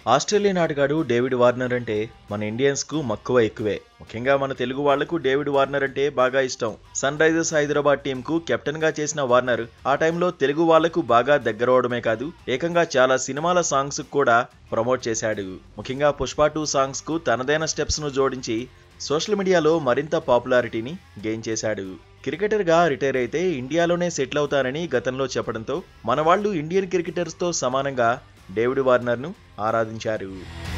Australian ఆటగాడు David Warner అంటే మన ఇండియన్స్ కు మక్కువ ఎక్కువే ముఖ్యంగా మన తెలుగు వాళ్లకు డేవిడ్ వార్నర్ అంటే బాగా ఇష్టం సన్ రైజర్స్ హైదరాబాద్ టీం కు కెప్టెన్ గా చేసిన వార్నర్ ఆ టైంలో తెలుగు వాళ్లకు బాగా దగ్గరవడమే కాదు ఏకంగా చాలా సినిమాల సాంగ్స్ కూడా ప్రమోట్ చేశాడు ముఖ్యంగా పుష్ప టూ సాంగ్స్ కు తనదైన స్టెప్స్ ను జోడించి సోషల్ మీడియాలో మరింత పాపులారిటీని గెయిన్ చేశాడు క్రికెటర్ గా రిటైర్ అయితే ఇండియాలోనే సెటిల్ అవుతానని గతంలో చెప్పడంతో మన వాళ్ళు ఇండియన్ క్రికెటర్స్ తో సమానంగా డేవిడ్ వార్నర్ ను ఆరాధించారు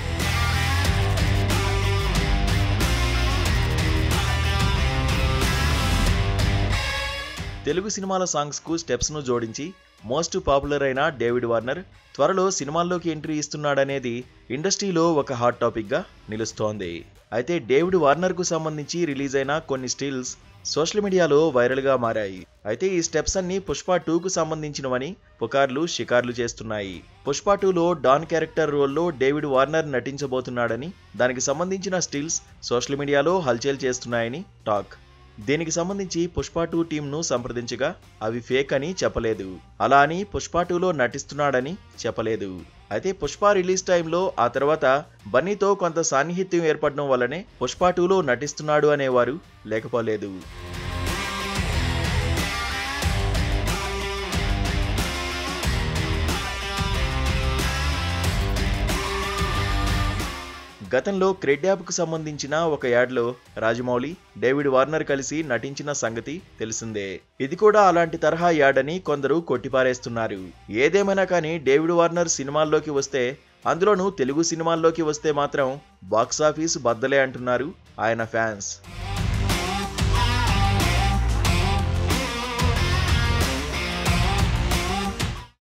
తెలుగు సినిమాల సాంగ్స్ కు స్టెప్స్ ను జోడించి మోస్ట్ పాపులర్ అయిన డేవిడ్ వార్నర్ త్వరలో సినిమాల్లోకి ఎంట్రీ ఇస్తున్నాడనేది ఇండస్ట్రీలో ఒక హాట్ టాపిక్ గా నిలుస్తోంది అయితే డేవిడ్ వార్నర్ కు సంబంధించి రిలీజ్ అయిన కొన్ని స్టిల్స్ సోషల్ మీడియాలో వైరల్ గా మారాయి అయితే ఈ స్టెప్స్ అన్ని పుష్ప టూ కు సంబంధించినవని పుకార్లు షికార్లు చేస్తున్నాయి పుష్ప టూలో డాన్ క్యారెక్టర్ రోల్లో డేవిడ్ వార్నర్ నటించబోతున్నాడని దానికి సంబంధించిన స్టిల్స్ సోషల్ మీడియాలో హల్చల్ చేస్తున్నాయని టాక్ దీనికి సంబంధించి పుష్ప టూ టీంను సంప్రదించగా అవి ఫేక్ అని చెప్పలేదు అలా అని పుష్ప టూలో నటిస్తున్నాడని చెప్పలేదు అయితే పుష్ప రిలీజ్ టైంలో ఆ తర్వాత బన్నీతో కొంత సాన్నిహిత్యం ఏర్పడడం వల్లనే పుష్ప టూలో నటిస్తున్నాడు అనేవారు లేకపోలేదు గతంలో క్రెడ్ యాప్కు సంబంధించిన ఒక యాడ్లో రాజమౌళి డేవిడ్ వార్నర్ కలిసి నటించిన సంగతి తెలిసిందే ఇది కూడా అలాంటి తరహా యాడ్ అని కొందరు కొట్టిపారేస్తున్నారు ఏదేమైనా కానీ డేవిడ్ వార్నర్ సినిమాల్లోకి వస్తే అందులోనూ తెలుగు సినిమాల్లోకి వస్తే మాత్రం బాక్సాఫీస్ బద్దలే అంటున్నారు ఆయన ఫ్యాన్స్